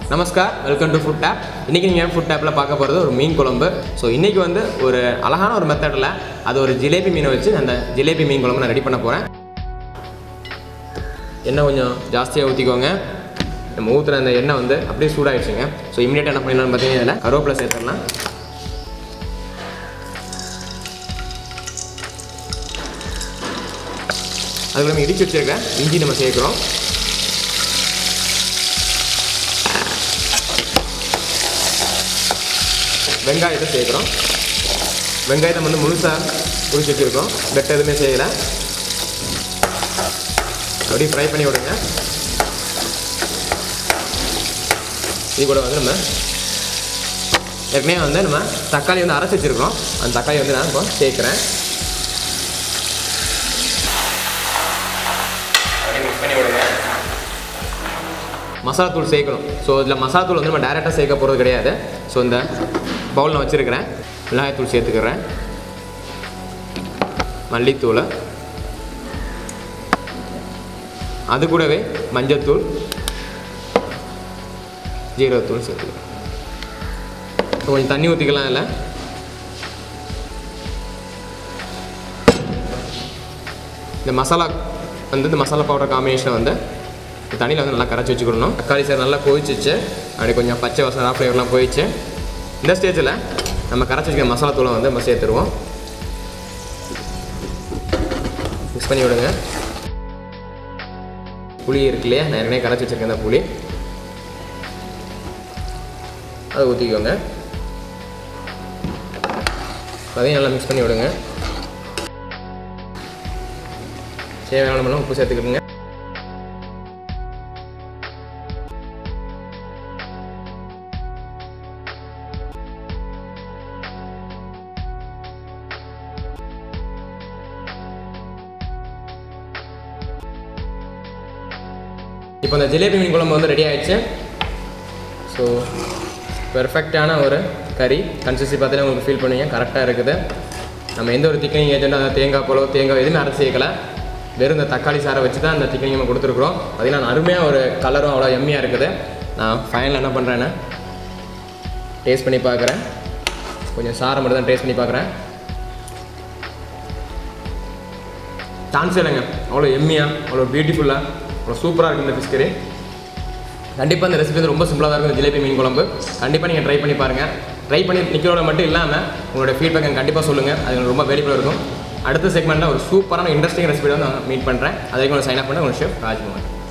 namaskar welcome to food tape இன்றைக்கி நீங்கள் food டேப்பில் பார்க்க போகிறது ஒரு மீன் குழம்பு ஸோ இன்றைக்கி வந்து ஒரு அழகான ஒரு மெத்தடில் அது ஒரு ஜிலேபி மீனை வச்சு அந்த ஜிலேபி மீன் குழம்பு நான் ரெடி பண்ண போகிறேன் எண்ணெய் கொஞ்சம் ஜாஸ்தியாக ஊற்றிக்கோங்க நம்ம ஊற்றுற அந்த எண்ணெய் வந்து அப்படியே சூடாயிடுச்சுங்க ஸோ இமீடியட்டாக என்ன பண்ணிடலாம்னு பார்த்தீங்கன்னா இதில் கருவேப்பிலை சேர்த்துடலாம் அதுக்கு நம்ம இடிச்சு வச்சிருக்க இஞ்சி நம்ம சேர்க்குறோம் வெங்காயத்தை சேர்க்குறோம் வெங்காயத்தை வந்து முழுசாக உரிச்சு வச்சுருக்கோம் வெட்ட எதுவுமே செய்யலை அப்படியே ஃப்ரை பண்ணி விடுங்க இது கூட வந்து நம்ம ஏற்கனவே வந்து நம்ம தக்காளி வந்து அரைச்சி வச்சுருக்கோம் அந்த தக்காளி வந்து நான் இப்போ சேர்க்குறேன் அப்படியே மிக்ஸ் பண்ணி விடுங்க மசாலா தூள் சேர்க்கணும் ஸோ இதில் மசாலா தூள் வந்து நம்ம டேரெக்டாக சேர்க்க போகிறது கிடையாது ஸோ இந்த பவுலில் வச்சுருக்கிறேன் மிளகாய்த்தூள் சேர்த்துக்கிறேன் மல்லித்தூள் அது கூடவே மஞ்சத்தூள் ஜீரகத்தூள் சேர்த்துக்கிறேன் இப்போ கொஞ்சம் தண்ணி ஊற்றிக்கலாம் இல்லை இந்த மசாலா வந்து இந்த மசாலா பவுடர் காம்பினேஷனை வந்து தண்ணியில் வந்து நல்லா கரைச்சி வச்சுக்கணும் தக்காளி சார் நல்லா கொதிச்சிச்சு அப்படி கொஞ்சம் பச்சை வாசனை ஃப்ளேவர்லாம் போயிடுச்சு இந்த ஸ்டேஜில் நம்ம கரைச்சி வச்சுக்கிற மசாலா தூளை வந்து நம்ம சேர்த்துருவோம் மிக்ஸ் பண்ணி விடுங்க புளி இருக்கு இல்லையா நான் ஏற்கனவே கரைச்சி வச்சுருக்கேன் அந்த புளி அதை ஊற்றிக்கோங்க அதையும் நல்லா மிக்ஸ் பண்ணி விடுங்க தேவையான அளவு உப்பு சேர்த்துக்கிடுங்க இப்போ இந்த ஜிலேபி மீன் குழம்பு வந்து ரெடி ஆயிடுச்சு ஸோ பெர்ஃபெக்டான ஒரு கறி கன்சிஸ்டி பார்த்தீங்கன்னா உங்களுக்கு ஃபீல் பண்ணுவீங்க கரெக்டாக இருக்குது நம்ம எந்த ஒரு திக்கனிங் ஏஜென்ட்டும் அதாவது தேங்காய் பழம் தேங்காய் எதுவுமே அரைச்சி சேர்க்கல வெறும் இந்த தக்காளி சாரை வச்சு தான் இந்த திக்கனிங் நம்ம கொடுத்துருக்குறோம் பார்த்தீங்கன்னா அருமையாக ஒரு கலரும் அவ்வளோ எம்மியாக இருக்குது நான் ஃபைனல் என்ன பண்ணுறேன்னு டேஸ்ட் பண்ணி பார்க்குறேன் கொஞ்சம் சாரை மட்டும் தான் டேஸ்ட் பண்ணி பார்க்குறேன் சான்ஸ் இல்லைங்க அவ்வளோ எம்மியாக அவ்வளோ பியூட்டிஃபுல்லாக அவ்வளோ சூப்பராக இருக்குது இந்த ஃபிஷ் கறி கண்டிப்பாக இந்த ரெசிபி வந்து ரொம்ப சிம்பிளாக தான் இருக்கும் இந்த ஜிலேபி மீன் குழம்பு கண்டிப்பாக நீங்கள் ட்ரை பண்ணி பாருங்கள் ட்ரை பண்ணி நிற்கிறோட மட்டும் இல்லாமல் உங்களோட ஃபீட்பேக் எனக்கு கண்டிப்பாக சொல்லுங்கள் அது எனக்கு ரொம்ப வேலிபுளாக இருக்கும் அடுத்த செக்மெண்ட்டில் ஒரு சூப்பரான இன்ட்ரெஸ்டிங் ரெசிபி வந்து நான் மீட் பண்ணுறேன் அதே கூட சைன் அப் பண்ண உங்கள் ஷெஃப் ராஜ்குமார்